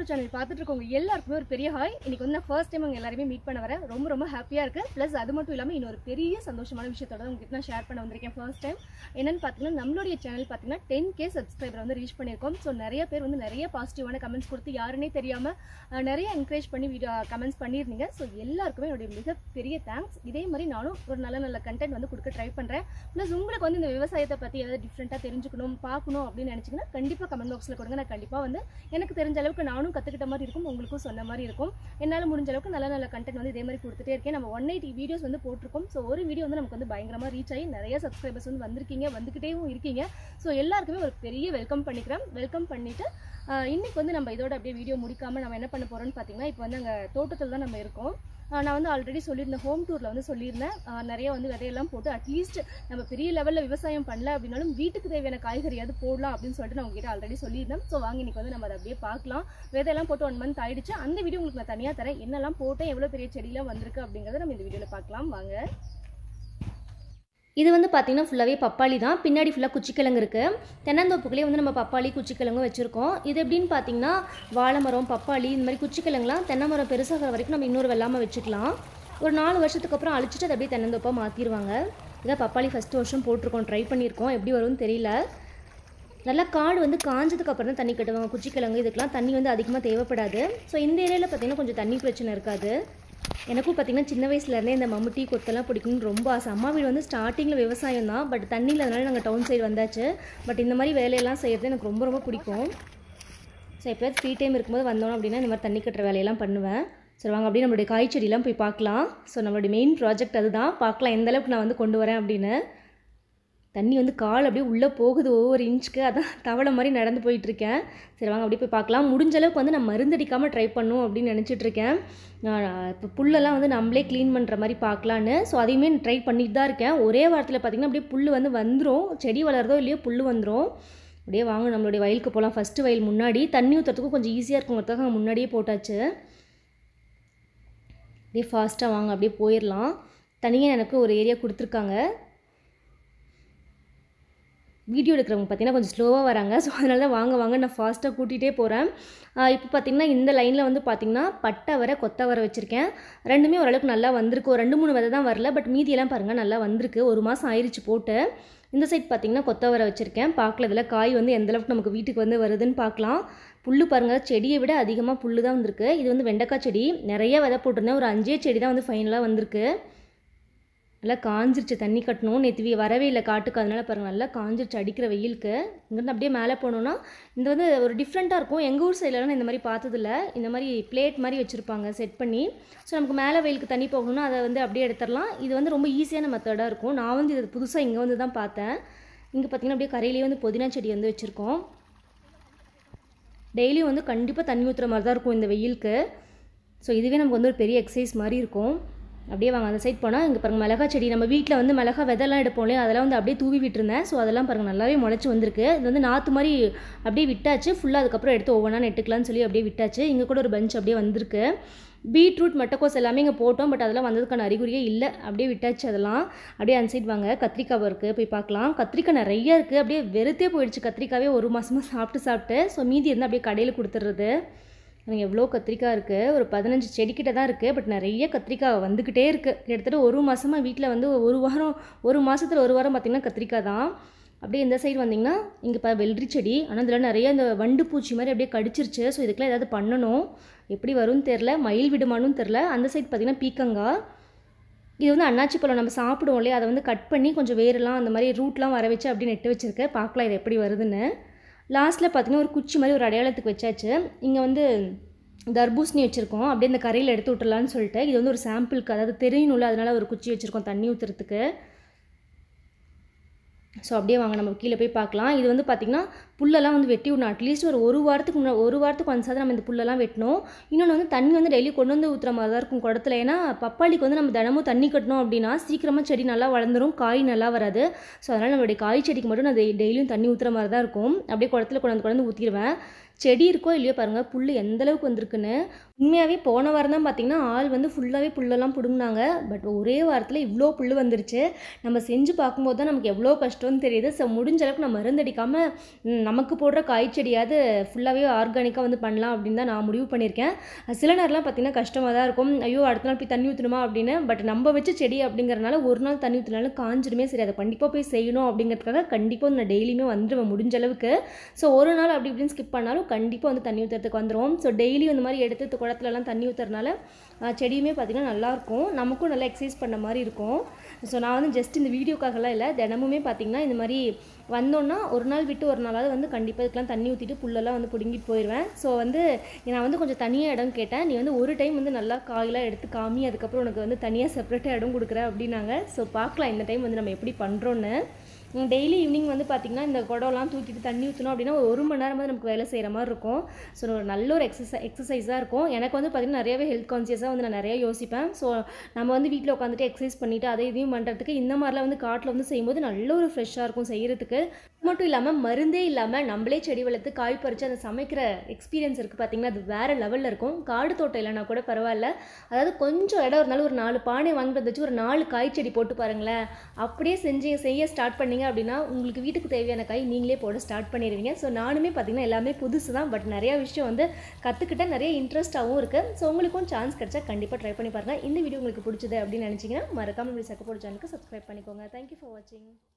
YouTube channel பார்த்துட்டு இருக்கவங்க எல்லாருக்குமே ஒரு பெரிய ஹாய் இன்னைக்கு வந்து நான் ஃபர்ஸ்ட் டைம் உங்க எல்லாருமே மீட் பண்ண வரேன் ரொம்ப ரொம்ப ஹாப்பியாக இருக்குது ப்ளஸ் அது மட்டும் இல்லாமல் இன்னொரு பெரிய சந்தோஷமான விஷயத்தோட உங்ககிட்ட நான் ஷேர் பண்ண வந்திருக்கேன் ஃபர்ஸ்ட் டைம் என்னன்னு பார்த்தீங்கன்னா நம்மளுடைய சேனல் பார்த்தீங்கன்னா டென் கே சப்ஸ்கிரைபர் வந்து ரீச் பண்ணியிருக்கோம் ஸோ நிறைய பேர் வந்து நிறைய பாசிட்டிவான கமெண்ட்ஸ் கொடுத்து யாருன்னே தெரியாமல் நிறைய என்கரேஜ் பண்ணி வீடியோ கமெண்ட்ஸ் பண்ணியிருந்தீங்க ஸோ எல்லாருக்குமே என்னுடைய மிகப்பெரிய தேங்க்ஸ் இதே மாதிரி நானும் ஒரு நல்ல நல்ல கண்டென்ட் வந்து கொடுக்க ட்ரை பண்ணுறேன் ப்ளஸ் உங்களுக்கு வந்து இந்த விவசாயத்தை பற்றி ஏதாவது டிஃப்ரெண்ட்டாக தெரிஞ்சுக்கணும் பார்க்கணும் அப்படின்னு நினச்சிங்கன்னா கண்டிப்பாக கமெண்ட் பாக்ஸில் கொடுங்க நான் கண்டிப்பாக வந்து எனக்கு தெரிஞ்ச அளவுக்கு நானும் கற்றுக்கிட்ட மாதிரி இருக்கும் உங்களுக்கும் சொன்ன மாதிரி இருக்கும் என்னால் முடிஞ்ச அளவுக்கு நல்ல நல்ல கண்டென்ட் வந்து இதே மாதிரி கொடுத்துட்டே இருக்கேன் நம்ம ஒன் எயிட்டி வீடியோஸ் வந்து போட்டிருக்கோம் ஸோ ஒரு வீடியோ வந்து நமக்கு வந்து பயங்கரமாக ரீச் ஆகி நிறைய சப்ஸ்கிரைபர்ஸ் வந்து வந்திருக்கீங்க வந்துக்கிட்டேவும் இருக்கீங்க ஸோ எல்லாருக்குமே ஒரு பெரிய வெல்கம் பண்ணிக்கிறேன் வெல்கம் பண்ணிவிட்டு இன்னைக்கு வந்து நம்ம இதோட அப்படியே வீடியோ முடிக்காமல் நம்ம என்ன பண்ண போகிறோம்னு பார்த்தீங்கன்னா இப்போ வந்து அங்கே தோட்டத்தில் தான் நம்ம இருக்கோம் ஆஹ் நான் வந்து ஆல்ரெடி சொல்லியிருந்தேன் ஹோம் டூரில் வந்து சொல்லியிருந்தேன் ஆஹ் நிறைய வந்து விதையெல்லாம் போட்டு அட்லீஸ்ட் நம்ம பெரிய லெவலில் விவசாயம் பண்ணல அப்படின்னாலும் வீட்டுக்கு தேவையான காய்கறியாவது போடலாம் அப்படின்னு சொல்லிட்டு நான் உங்ககிட்ட ஆல்ரெடி சொல்லியிருந்தேன் ஸோ வாங்க இன்னைக்கு வந்து நம்ம அதை அப்படியே பார்க்கலாம் விதையெல்லாம் போட்டு ஒன் மந்த் ஆயிடுச்சு அந்த வீடியோ உங்களுக்கு நான் தனியாக தரேன் என்னெல்லாம் போட்டேன் எவ்வளோ பெரிய செடியெல்லாம் வந்திருக்கு அப்படிங்கிறத நம்ம இந்த வீடியோவில் பார்க்கலாம் வாங்க இது வந்து பார்த்திங்கன்னா ஃபுல்லாகவே பப்பாளி தான் பின்னாடி ஃபுல்லாக குச்சிக்கிழங்கு இருக்குது தென்னந்தோப்புக்குள்ளேயே வந்து நம்ம பப்பாளி குச்சிக்கிழங்கும் வச்சுருக்கோம் இது எப்படின்னு பார்த்தீங்கன்னா வாழை மரம் பப்பாளி இந்த மாதிரி குச்சிக்கிழங்குலாம் தென்னை மரம் பெருசாகிற வரைக்கும் நம்ம இன்னொரு வெள்ளாமல் வச்சுக்கலாம் ஒரு நாலு வருஷத்துக்கு அப்புறம் அழிச்சிட்டு அதை அப்படியே தென்னந்தோப்பாக மாற்றிடுவாங்க இதான் பப்பாளி ஃபஸ்ட்டு வருஷம் போட்டிருக்கோம் ட்ரை பண்ணியிருக்கோம் எப்படி வரும்னு தெரியல நல்லா காடு வந்து காஞ்சதுக்கு அப்புறம் தான் தண்ணி கட்டுவாங்க குச்சிக்கிழங்கு இதுக்கெலாம் தண்ணி வந்து அதிகமாக தேவைப்படாது ஸோ இந்த ஏரியாவில் பார்த்திங்கன்னா கொஞ்சம் தண்ணி பிரச்சனை இருக்காது எனக்கும் பார்த்திங்கன்னா சின்ன வயசுலேருந்தே இந்த மம்முட்டி கொத்தெல்லாம் பிடிக்கணும்னு ரொம்ப ஆசை அம்மா வீடு வந்து ஸ்டார்டிங்கில் விவசாயம் தான் பட் தண்ணி இல்லாதனால நாங்கள் டவுன் சைடு வந்தாச்சு பட் இந்த மாதிரி வேலையெல்லாம் செய்கிறது எனக்கு ரொம்ப ரொம்ப பிடிக்கும் ஸோ எப்போயாவது ஃப்ரீ டைம் இருக்கும்போது வந்தோம் அப்படின்னா இந்த மாதிரி தண்ணி கட்டுற வேலையெல்லாம் பண்ணுவேன் சரி வாங்க அப்படியே நம்மளுடைய காய்ச்செடியெல்லாம் போய் பார்க்கலாம் ஸோ நம்மளுடைய மெயின் ப்ராஜெக்ட் அதுதான் பார்க்கலாம் எந்த அளவுக்கு நான் வந்து கொண்டு வரேன் அப்படின்னு தண்ணி வந்து கால் அப்படியே உள்ளே போகுது ஒவ்வொரு இன்ச்சுக்கு அதான் தவளை மாதிரி நடந்து போயிட்டுருக்கேன் சரி வாங்க அப்படியே போய் பார்க்கலாம் முடிஞ்ச அளவுக்கு வந்து நான் மருந்தடிக்காமல் ட்ரை பண்ணும் அப்படின்னு நினச்சிட்டு இருக்கேன் இப்போ புல்லெல்லாம் வந்து நம்மளே க்ளீன் பண்ணுற மாதிரி பார்க்கலான்னு ஸோ அதையுமே ட்ரை பண்ணிட்டு தான் இருக்கேன் ஒரே வாரத்தில் பார்த்திங்கன்னா அப்படியே புல் வந்து வந்துடும் செடி வளருதோ இல்லையோ புல் வந்துடும் அப்படியே வாங்க நம்மளுடைய வயலுக்கு போகலாம் ஃபஸ்ட்டு வயல் முன்னாடி தண்ணி ஊற்றுறதுக்கும் கொஞ்சம் ஈஸியாக இருக்குங்கிறதுக்காக முன்னாடியே போட்டாச்சு அப்படியே ஃபாஸ்ட்டாக வாங்க அப்படியே போயிடலாம் தனியாக எனக்கு ஒரு ஏரியா கொடுத்துருக்காங்க வீடியோ எடுக்கிறவங்க பார்த்தீங்கன்னா கொஞ்சம் ஸ்லோவாக வராங்க ஸோ அதனால தான் வாங்க வாங்க நான் ஃபாஸ்ட்டாக கூட்டிகிட்டே போகிறேன் இப்போ பார்த்தீங்கன்னா இந்த லைனில் வந்து பார்த்திங்கன்னா பட்டை வர கொத்த வர வச்சுருக்கேன் ரெண்டுமே ஓரளவுக்கு நல்லா வந்திருக்கு ஒரு ரெண்டு மூணு விதை தான் வரல பட் மீதியெல்லாம் பாருங்கள் நல்லா வந்திருக்கு ஒரு மாதம் ஆயிடுச்சு போட்டு இந்த சைட் பார்த்திங்கன்னா கொத்த வர வச்சுருக்கேன் பார்க்கல இதில் காய் வந்து எந்த அளவுக்கு நமக்கு வீட்டுக்கு வந்து வருதுன்னு பார்க்கலாம் புல் பாருங்கள் செடியை விட அதிகமாக புல் தான் வந்திருக்கு இது வந்து வெண்டைக்காய் செடி நிறைய விதை போட்டிருந்தேன் ஒரு அஞ்சே செடி தான் வந்து ஃபைனலாக வந்திருக்கு நல்லா காஞ்சிருச்சு தண்ணி கட்டணும் நேற்று வரவே இல்லை காட்டுக்கு அதனால பாருங்கள் நல்லா காஞ்சிருச்சு அடிக்கிற வெயிலுக்கு இங்கேருந்து அப்படியே மேலே போனோன்னா இந்த வந்து ஒரு டிஃப்ரெண்ட்டாக இருக்கும் எங்கள் ஊர் சைட்லலாம் இந்த மாதிரி பார்த்ததில்ல இந்த மாதிரி பிளேட் மாதிரி வச்சுருப்பாங்க செட் பண்ணி ஸோ நமக்கு மேலே வெயிலுக்கு தண்ணி போகணும்னா அதை வந்து அப்படியே எடுத்துடலாம் இது வந்து ரொம்ப ஈஸியான மெத்தடாக இருக்கும் நான் வந்து இது புதுசாக இங்கே வந்து தான் பார்த்தேன் இங்கே பார்த்திங்கன்னா அப்படியே கரையிலேயே வந்து புதினா செடி வந்து வச்சுருக்கோம் டெய்லியும் வந்து கண்டிப்பாக தண்ணி ஊற்றுற மாதிரி தான் இருக்கும் இந்த வெயிலுக்கு ஸோ இதுவே நமக்கு வந்து ஒரு பெரிய எக்ஸசைஸ் மாதிரி இருக்கும் அப்படியே வாங்க அந்த சைட் போனால் இங்கே பாருங்கள் மிளகா செடி நம்ம வீட்டில் வந்து மிளகா விதெல்லாம் எடுப்போம் இல்லையா அதெல்லாம் வந்து அப்படியே தூவி விட்டுருந்தேன் ஸோ அதெல்லாம் பாருங்கள் நல்லாவே முளைச்சி வந்திருக்கு இது வந்து நாற்று மாதிரி அப்படியே விட்டாச்சு ஃபுல்லாக அதுக்கப்புறம் எடுத்து ஒவ்வொன்றா நெட்டுக்கலாம்னு சொல்லி அப்படியே விட்டாச்சு இங்கே கூட ஒரு பெஞ்ச் அப்படியே வந்திருக்கு பீட்ரூட் மட்டக்கோஸ் எல்லாமே இங்கே போட்டோம் பட் அதெல்லாம் வந்ததுக்கான அறிகுறியே இல்லை அப்படியே விட்டாச்சு அதெல்லாம் அப்படியே அந்த சைட் வாங்க கத்திரிக்காய் இருக்குது போய் பார்க்கலாம் கத்திரிக்காய் நிறைய இருக்குது அப்படியே வெறுத்தே போயிடுச்சு கத்திரிக்காவே ஒரு மாதமாக சாப்பிட்டு சாப்பிட்டு ஸோ மீதி இருந்தால் அப்படியே கடையில் கொடுத்துட்றது எனக்கு எவ்வளோ கத்திரிக்காய் இருக்குது ஒரு பதினஞ்சு செடிக்கிட்ட தான் இருக்குது பட் நிறைய கத்திரிக்காய் வந்துக்கிட்டே இருக்குது கிட்டத்தட்ட ஒரு மாதமாக வீட்டில் வந்து ஒரு வாரம் ஒரு மாதத்தில் ஒரு வாரம் பார்த்திங்கன்னா கத்திரிக்காய் தான் அப்படியே இந்த சைடு வந்திங்கன்னா இங்கே இப்போ வெள்ளரி செடி ஆனால் இதில் நிறைய இந்த வண்டு பூச்சி மாதிரி அப்படியே கடிச்சிருச்சு ஸோ இதுக்கெலாம் ஏதாவது பண்ணணும் எப்படி வரும்னு தெரில மயில் விடுமானும் தெரில அந்த சைடு பார்த்திங்கன்னா பீக்கங்காய் இது வந்து அன்னாச்சி பழம் நம்ம சாப்பிடுவோம் இல்லையா அதை வந்து கட் பண்ணி கொஞ்சம் வேரெல்லாம் அந்த மாதிரி ரூட்லாம் வர வச்சு அப்படி நெட்டு வச்சுருக்கேன் பார்க்கலாம் இது எப்படி வருதுன்னு லாஸ்ட்டில் பார்த்திங்கன்னா ஒரு குச்சி மாதிரி ஒரு அடையாளத்துக்கு வச்சாச்சு இங்கே வந்து தர்பூசணி வச்சுருக்கோம் அப்படியே இந்த கரையில் எடுத்து விட்டுறலான்னு சொல்லிட்டு இது வந்து ஒரு சாம்பிளுக்கு அதாவது தெரியணும்ல அதனால் ஒரு குச்சி வச்சுருக்கோம் தண்ணி ஊற்றுறதுக்கு ஸோ அப்படியே வாங்க நம்ம கீழே போய் பார்க்கலாம் இது வந்து பார்த்திங்கன்னா புல்லெல்லாம் வந்து வெட்டி விடணும் அட்லீஸ்ட் ஒரு ஒரு வாரத்துக்கு முன்னாடி ஒரு வாரத்துக்கு ஒன்ஸாவது நம்ம இந்த புல்லெல்லாம் வெட்டணும் இன்னொன்று வந்து தண்ணி வந்து டெய்லி கொண்டு வந்து ஊற்றுற மாதிரி தான் இருக்கும் குடத்துல ஏன்னா பப்பாளிக்கு வந்து நம்ம தினமும் தண்ணி கட்டணும் அப்படின்னா சீக்கிரமாக செடி நல்லா வளர்ந்துரும் காய் நல்லா வராது ஸோ அதனால் நம்மளுடைய காய் செடிக்கு மட்டும் நான் டெய்லியும் தண்ணி ஊற்றுற மாதிரி தான் இருக்கும் அப்படியே குடத்துல கொண்டு வந்து கொண்டு வந்து ஊற்றிடுவேன் செடி இருக்கோ இல்லையோ பாருங்கள் புல் எந்த அளவுக்கு வந்திருக்குன்னு உண்மையாகவே போன வாரம் தான் பார்த்தீங்கன்னா ஆள் வந்து ஃபுல்லாகவே புல்லெல்லாம் பிடுங்கினாங்க பட் ஒரே வாரத்தில் இவ்வளோ புல் வந்துருச்சு நம்ம செஞ்சு பார்க்கும்போது தான் நமக்கு எவ்வளோ கஷ்டம்னு தெரியுது ஸோ முடிஞ்ச அளவுக்கு நம்ம மருந்தடிக்காமல் ம், நமக்கு போடுற காய் செடியாவது ஃபுல்லாகவே ஆர்கானிக்காக வந்து பண்ணலாம் அப்படின்னு தான் நான் முடிவு பண்ணியிருக்கேன் அது சில நேரம்லாம் பார்த்தீங்கன்னா கஷ்டமாக தான் இருக்கும் ஐயோ அடுத்த நாள் போய் தண்ணி ஊற்றணுமா அப்படின்னு பட் நம்ம வச்ச செடி அப்படிங்கிறனால ஒரு நாள் தண்ணி ஊற்றினாலும் காஞ்சிடுமே சரி அதை கண்டிப்பாக போய் செய்யணும் அப்படிங்கிறதுக்காக கண்டிப்பாக நான் டெய்லியுமே வந்துடுவேன் முடிஞ்ச அளவுக்கு ஸோ ஒரு நாள் அப்படி இப்படின்னு ஸ்கிப் பண்ணாலும் கண்டிப்பாக வந்து தண்ணி ஊற்றுறதுக்கு வந்துடும் ஸோ டெய்லி இந்த மாதிரி எடுத்து குளத்துலலாம் தண்ணி ஊற்றுறதுனால ஆஹ், செடியுமே பார்த்திங்கன்னா நல்லாயிருக்கும் நமக்கும் நல்லா எக்ஸசைஸ் பண்ண மாதிரி இருக்கும் ஸோ நான் வந்து ஜஸ்ட் இந்த வீடியோக்காகலாம் இல்லை தினமுமே பார்த்திங்கன்னா இந்த மாதிரி வந்தோன்னா ஒரு நாள் விட்டு ஒரு நாளாவது வந்து கண்டிப்பாக இதுக்கெலாம் தண்ணி ஊற்றிட்டு புல்லெல்லாம் வந்து பிடுங்கிட்டு போயிடுவேன் ஸோ வந்து நான் வந்து கொஞ்சம் தனியாக இடம் கேட்டேன் நீ வந்து ஒரு டைம் வந்து நல்லா காயெல்லாம் எடுத்து காமி அதுக்கப்புறம் உனக்கு வந்து தனியாக செப்பரேட்டாக இடம் கொடுக்குறேன் அப்படின்னாங்க ஸோ பார்க்கலாம் இந்த டைம் வந்து நம்ம எப்படி பண்ணுறோன்னு டெய்லி ஈவினிங் வந்து பார்த்திங்கன்னா இந்த குடம்லாம் தூக்கிட்டு தண்ணி ஊற்றணும் அப்படின்னா ஒரு ஒரு மணி நேரமாவது நமக்கு வேலை செய்கிற மாதிரி இருக்கும் ஸோ ஒரு நல்ல ஒரு எக்ஸசை எக்ஸசைஸாக இருக்கும் எனக்கு வந்து பார்த்திங்கன்னா நிறையவே ஹெல்த் கான்சியஸாக வந்து நான் நிறைய யோசிப்பேன் ஸோ நம்ம வந்து வீட்டில் உட்காந்துட்டு எக்ஸசைஸ் பண்ணிவிட்டு அதை இதையும் பண்ணுறதுக்கு இந்த மாதிரிலாம் வந்து காட்டில் வந்து செய்யும்போது நல்ல ஒரு ஃப்ரெஷ்ஷாக இருக்கும் செய்கிறதுக்கு அது மட்டும் இல்லாமல் மருந்தே இல்லாமல் நம்மளே செடி வளர்த்து காய் பறித்து அந்த சமைக்கிற எக்ஸ்பீரியன்ஸ் இருக்குது பார்த்திங்கன்னா அது வேறு லெவலில் இருக்கும் காடு தோட்டம் இல்லைனா கூட பரவாயில்ல அதாவது கொஞ்சம் இடம் இருந்தாலும் ஒரு நாலு பானை வாங்கிட்டு வச்சு ஒரு நாலு காய் செடி போட்டு பாருங்களேன் அப்படியே செஞ்சு செய்ய ஸ்டார்ட் பண்ணீங்க அப்படின்னா உங்களுக்கு வீட்டுக்கு தேவையான காய் நீங்களே போட ஸ்டார்ட் பண்ணிடுவீங்க ஸோ நானுமே பார்த்தீங்கன்னா எல்லாமே புதுசு தான் பட் நிறையா விஷயம் வந்து கற்றுக்கிட்ட நிறைய இன்ட்ரெஸ்ட்டாகவும் இருக்குது ஸோ உங்களுக்கும் சான்ஸ் கிடைச்சா கண்டிப்பாக ட்ரை பண்ணி பாருங்கள் இந்த வீடியோ உங்களுக்கு பிடிச்சது அப்படின்னு நினச்சிங்கன்னா மறக்காமல் இப்படி சக்கப்போட சேனலுக்கு சப்ஸ்கிரைப் பண்ணிக்கோங்க தேங்க்யூ ஃபார் வாட்சிங்